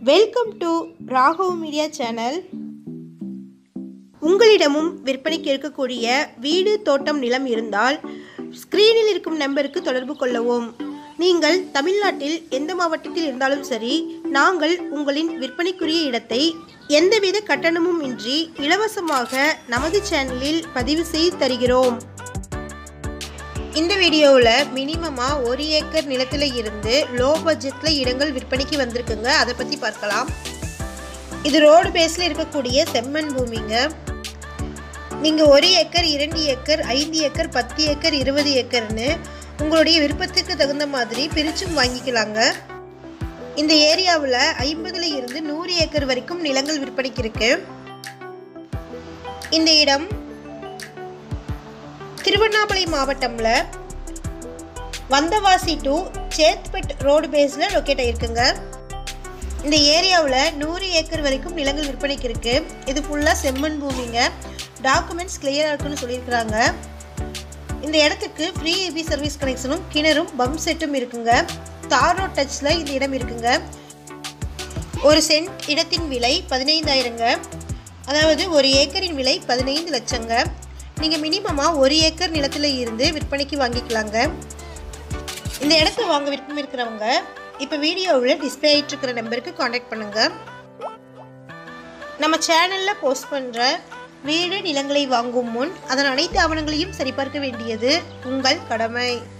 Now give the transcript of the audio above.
welcome to Raghav media channel உங்களிடமும் விற்பனைக்கு இருக்கக்கூடிய வீடு தோட்டம் நிலம் இருந்தால் ஸ்க்ரீனில் இருக்கும் நம்பருக்கு தொடர்பு கொள்ளவும் நீங்கள் தமிழ்நாட்டில் எந்த மாவட்டத்தில் இருந்தாலும் சரி நாங்கள் உங்களின் விற்பனைக்குரிய இடத்தை எந்தவித கட்டணமும் இன்றி இலவசமாக நமது சேனலில் பதிவு செய்து தருகிறோம் இந்த வீடியோவில் மினிமமாக ஒரு ஏக்கர் நிலத்தில் இருந்து லோ பட்ஜெட்டில் இடங்கள் விற்பனைக்கு வந்திருக்குங்க அதை பற்றி பார்க்கலாம் இது ரோடு பேஸில் இருக்கக்கூடிய செம்மண் பூமிங்க நீங்கள் ஒரு ஏக்கர் இரண்டு ஏக்கர் ஐந்து ஏக்கர் பத்து ஏக்கர் இருபது ஏக்கர்னு உங்களுடைய விருப்பத்துக்கு தகுந்த மாதிரி பிரிச்சும் வாங்கிக்கலாங்க இந்த ஏரியாவில் ஐம்பதுல இருந்து நூறு ஏக்கர் வரைக்கும் நிலங்கள் விற்பனைக்கு இருக்கு இந்த இடம் திருவண்ணாமலை மாவட்டம்ல வந்தவாசி டு சேத்பட் ரோடு பேஸில் லொக்கேட் ஆகிருக்குங்க இந்த ஏரியாவில் நூறு ஏக்கர் வரைக்கும் நிலங்கள் விற்பனைக்கு இருக்கு இது ஃபுல்லாக செம்மண் பூமிங்க டாக்குமெண்ட்ஸ் கிளியராக இருக்குன்னு சொல்லியிருக்கிறாங்க இந்த இடத்துக்கு ஃப்ரீ இபி சர்வீஸ் கனெக்ஷனும் கிணறும் பம்ப் செட்டும் இருக்குங்க தார் ரோட் டச்சில் இந்த இடம் இருக்குங்க ஒரு சென்ட் இடத்தின் விலை பதினைந்தாயிரங்க அதாவது ஒரு ஏக்கரின் விலை பதினைந்து லட்சங்க நீங்கள் மினிமமாக ஒரு ஏக்கர் நிலத்தில் இருந்து விற்பனைக்கு வாங்கிக்கலாங்க இந்த இடத்த வாங்க விருப்பம் இருக்கிறவங்க இப்போ வீடியோவில் டிஸ்பிளே ஆகிட்டு இருக்கிற நம்பருக்கு காண்டாக்ட் பண்ணுங்கள் நம்ம சேனலில் போஸ்ட் பண்ணுற வீடு நிலங்களை வாங்கும் முன் அதன் அனைத்து ஆவணங்களையும் சரிபார்க்க வேண்டியது உங்கள் கடமை